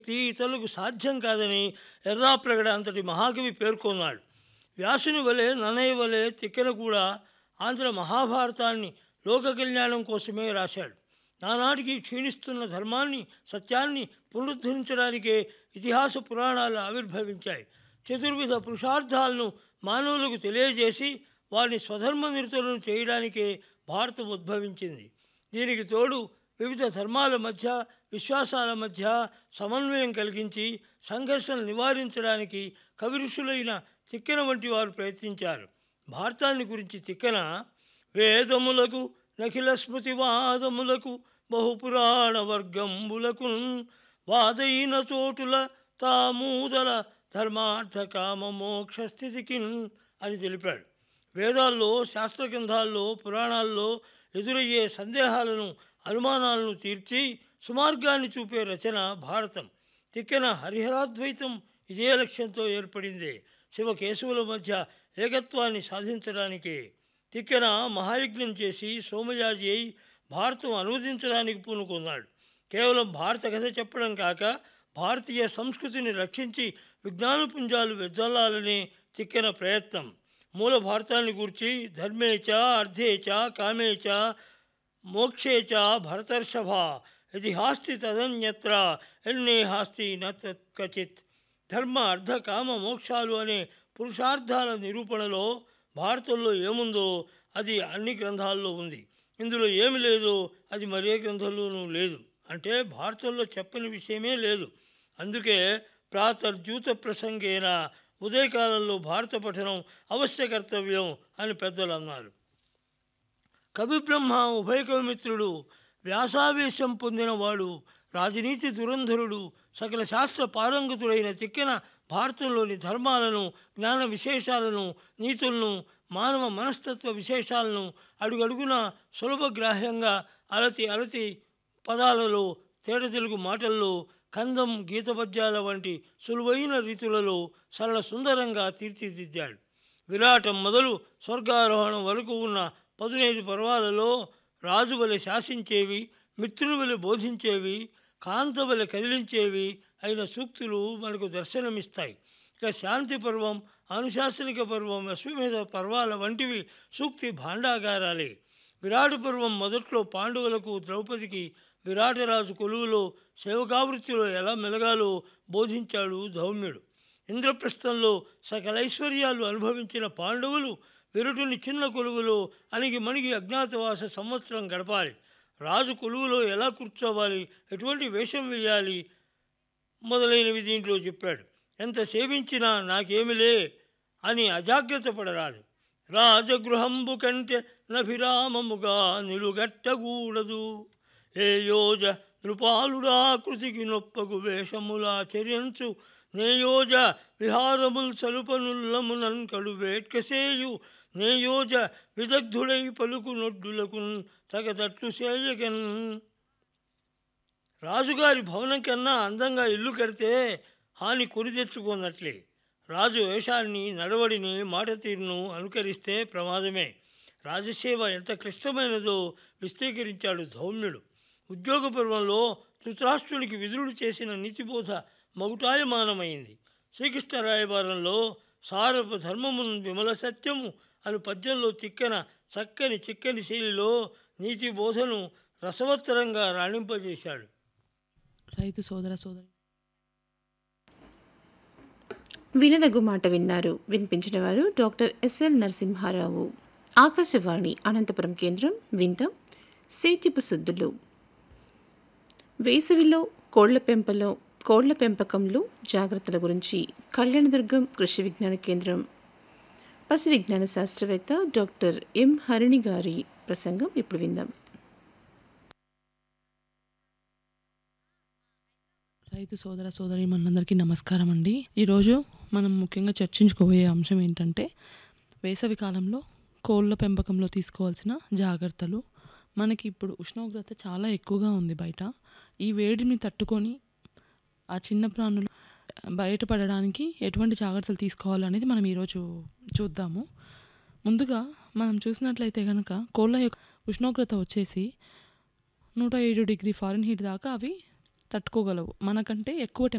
ఇది ఇతరులకు సాధ్యం కాదని ఎర్రాప్రగడ అంతటి మహాకవి పేర్కొన్నాడు వ్యాసుని వలె నన్నయ్య వలె తిక్కన కూడా ఆంధ్ర మహాభారతాన్ని లోక కళ్యాణం కోసమే రాశాడు నానాటికి క్షీణిస్తున్న ధర్మాన్ని సత్యాన్ని పునరుద్ధరించడానికే ఇతిహాస పురాణాలు ఆవిర్భవించాయి చతుర్విధ పురుషార్థాలను మానవులకు తెలియజేసి వారిని స్వధర్మ నిరతులను చేయడానికే భారతం ఉద్భవించింది దీనికి తోడు వివిధ ధర్మాల మధ్య విశ్వాసాల మధ్య సమన్వయం కలిగించి సంఘర్షణ నివారించడానికి కవిరుషులైన తిక్కన వంటి వారు ప్రయత్నించారు భారతాన్ని గురించి తిక్కన వేదములకు నఖిల స్మృతివాదములకు బహుపురాణ వర్గంబులకు వాదైన చోటుల తామూదల ధర్మార్థ కామ మోక్ష స్థితికి అని తెలిపాడు వేదాల్లో శాస్త్ర గ్రంథాల్లో పురాణాల్లో ఎదురయ్యే సందేహాలను అనుమానాలను తీర్చి సుమార్గాన్ని చూపే రచన భారతం తిక్కన హరిహరాద్వైతం ఇదే లక్ష్యంతో ఏర్పడిందే శివకేశవుల మధ్య ఏకత్వాన్ని సాధించడానికే తిక్కన మహాయజ్ఞం చేసి సోమయాజి అయి భారతం అనువదించడానికి పూనుకున్నాడు కేవలం భారత కథ చెప్పడం కాక భారతీయ సంస్కృతిని రక్షించి విజ్ఞానపుంజాలు వెజ్జల్లాలనే తిక్కన ప్రయత్నం మూల భారతాన్ని గూర్చి ధర్మేచ అర్థేచ కామేచ మోక్షేచ భరతర్షభ ఇది హాస్తి తదన్యత్ర ఎన్నే హాస్తి నచిత్ ధర్మ అర్థ కామ మోక్షాలు అనే పురుషార్థాల నిరూపణలో భారతంలో ఏముందో అది అన్ని గ్రంథాల్లో ఉంది ఇందులో ఏమి లేదో అది మరే గ్రంథంలోనూ లేదు అంటే భారతంలో చెప్పని విషయమే లేదు అందుకే ప్రాతర్జూత ప్రసంగేన ఉదయకాలంలో భారత పఠనం అవశ్య కర్తవ్యం అని పెద్దలు అన్నారు కవి బ్రహ్మ ఉభయ కవిమిత్రుడు వ్యాసావేశం పొందినవాడు రాజనీతి దురంధరుడు సకల శాస్త్ర పారంగతుడైన తిక్కిన భారతంలోని ధర్మాలను జ్ఞాన విశేషాలను నీతులను మానవ మనస్తత్వ విశేషాలను అడుగడుగున సులభగ్రాహ్యంగా అలతి అలతి పదాలలో తేట తెలుగు మాటల్లో కందం గీతపద్యాల వంటి సులువైన రీతులలో సరళ సుందరంగా తీర్చిదిద్దాడు విరాటం మొదలు స్వర్గారోహణం వరకు ఉన్న పదునైదు పర్వాలలో రాజు వలె శాసించేవి మిత్రుని వలె బోధించేవి కాంత వలె కదిలించేవి అయిన సూక్తులు మనకు దర్శనమిస్తాయి ఇక శాంతి పర్వం అనుశాసనిక పర్వం అశ్వమేధ పర్వాల వంటివి సూక్తి భాండాగారాలే విరాట పర్వం మొదట్లో పాండవులకు ద్రౌపదికి విరాటరాజు కొలువులో సేవకావృత్తిలో ఎలా మెలగాలో బోధించాడు ధౌమ్యుడు ఇంద్రప్రస్థంలో సకలైశ్వర్యాలు అనుభవించిన పాండవులు విరుటుని చిన్న కొలువులో అణిగి మణిగి అజ్ఞాతవాస సంవత్సరం గడపాలి రాజు కొలువులో ఎలా కూర్చోవాలి ఎటువంటి వేషం వేయాలి మొదలైనవి దీంట్లో చెప్పాడు ఎంత సేవించినా నాకేమిలే అని అజాగ్రత్త పడరాదు రాజగృహంబు కంటే నభిరామముగా నిలుగట్టకూడదు ఏ యోజ నృపాలుడాకృతికి నొప్పగు వేషములాచరించు నేయోజ విహారముల్ సలుపనుల్లమునన్ కడు వేట్కసేయు నేయోజ విదగ్ధుడై పలుకు నొడ్డులకు తగదట్లు సేయగన్ రాజుగారి భవనం కన్నా అందంగా ఇల్లు కడితే హాని కొని తెచ్చుకున్నట్లే రాజు వేషాన్ని నడవడిని మాట తీరును అనుకరిస్తే ప్రమాదమే రాజసేవ ఎంత క్లిష్టమైనదో విస్తీకరించాడు ధౌమ్యుడు ఉద్యోగ పర్వంలో ధృతరాష్ట్రునికి విధుడు చేసిన నీతిబోధ మగుటాయమానమైంది శ్రీకృష్ణ రాయబారంలో సారపు ధర్మమును విమల సత్యము అను పద్యంలో తిక్కన చక్కని చిక్కని శైలిలో నీతి బోధను రసవత్తరంగా రాణింపజేశాడు రైతు సోదర సోదరి వినదగు మాట విన్నారు వినిపించిన వారు డాక్టర్ ఎస్ఎల్ నరసింహారావు ఆకాశవాణి అనంతపురం కేంద్రం విందాం సేద్యపు సుద్దులు వేసవిలో కోళ్ల పెంపలో కోళ్ల పెంపకంలో జాగ్రత్తల గురించి కళ్యాణదుర్గం కృషి విజ్ఞాన కేంద్రం పశు విజ్ఞాన శాస్త్రవేత్త డాక్టర్ ఎం హరిణి గారి ప్రసంగం ఇప్పుడు విందాం రైతు సోదర సోదరి మనందరికీ నమస్కారం అండి ఈరోజు మనం ముఖ్యంగా చర్చించుకోబోయే అంశం ఏంటంటే వేసవి కాలంలో కోళ్ళ పెంపకంలో తీసుకోవాల్సిన జాగ్రత్తలు మనకి ఇప్పుడు ఉష్ణోగ్రత చాలా ఎక్కువగా ఉంది బయట ఈ వేడిని తట్టుకొని ఆ చిన్న ప్రాణులు బయటపడడానికి ఎటువంటి జాగ్రత్తలు తీసుకోవాలనేది మనం ఈరోజు చూద్దాము ముందుగా మనం చూసినట్లయితే కనుక కోళ్ళ యొక్క ఉష్ణోగ్రత వచ్చేసి నూట ఏడు డిగ్రీ ఫారెన్ హీట్ దాకా అవి తట్టుకోగలవు మనకంటే ఎక్కువ